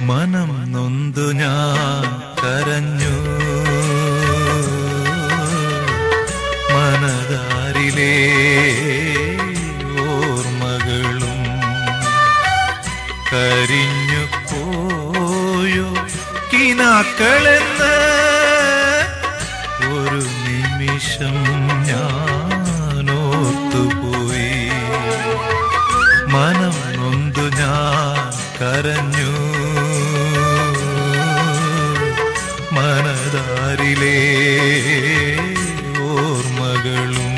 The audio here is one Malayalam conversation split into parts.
മനം നൊന്തു ഞാൻ കരഞ്ഞു മനതാരിലെ ഓർമ്മകളും കരിഞ്ഞു പോയോ കിനാക്കളെന്ന് ഒരു നിമിഷം ഞാൻ ഓർത്തുപോയി മനം നൊന്തു ഞാൻ കരഞ്ഞു മനതാരിലെ ഓർമ്മകളും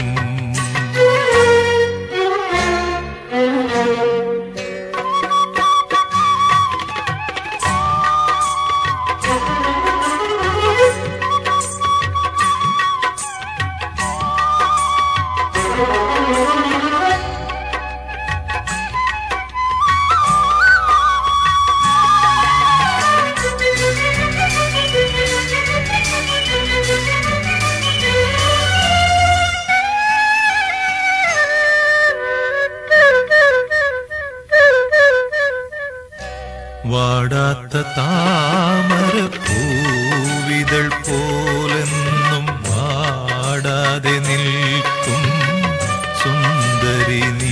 വാടാത്ത താമര പൂവിതൾ പോലെന്നും വാടാതെ നിൽക്കും സുന്ദരി നീ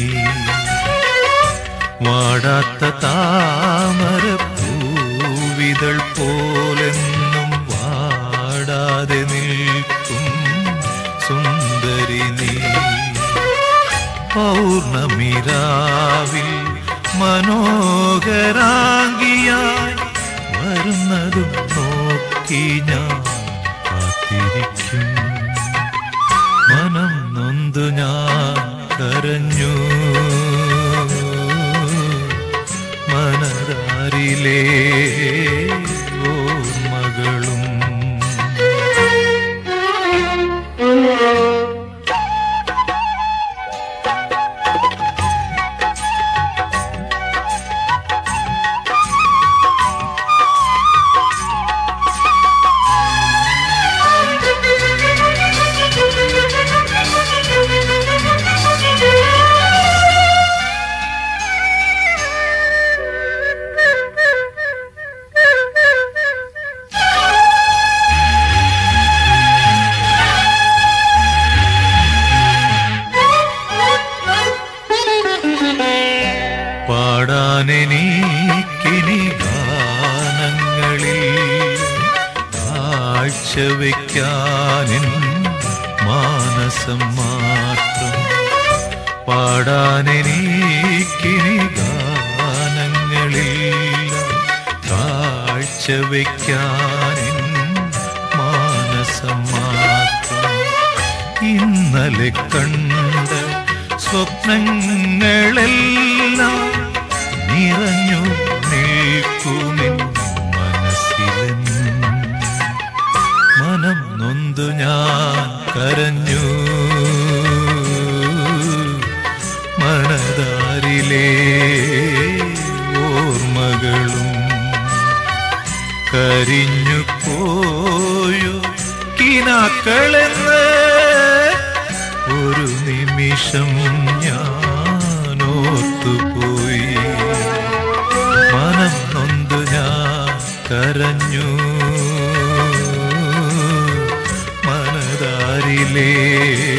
വാടാത്ത താമര പൂവിതൾ പോലെന്നും വാടാതെ നിൽക്കും സുന്ദരി നീ പൗർണമിരാവിൽ മനോഹരാംഗിയായി വരുന്നതും നോക്കി ഞാൻ കാത്തിരിക്കും മനം നൊന്തു ഞാൻ കരഞ്ഞു മനതാരിലെ ഓർമ്മകളും പാടാനെനിക്കിനി ഗാനങ്ങളിൽ കാഴ്ചവെക്കാനിൻ മാനസം മാത്രം പാടാനെനിക്കിനി ഗാനങ്ങളിൽ കാഴ്ചവെക്കാനിൻ മാനസം മാത്രം ഇന്നലെ കണ്ട സ്വപ്നങ്ങളെല്ലാം നിറഞ്ഞു നിൽക്കുമിൻ മനസ്സിലെന്നും മനം നൊന്തു ഞാൻ കരഞ്ഞു മനതാരിലെ ഓർമ്മകളും കരിഞ്ഞു പോയോ കിനാക്കളെന്ന് ഒരു നിമിഷം ഞാൻ ഓർത്തുപോയി മനം നൊന്തു ഞാൻ കരഞ്ഞു മനതാരിലേ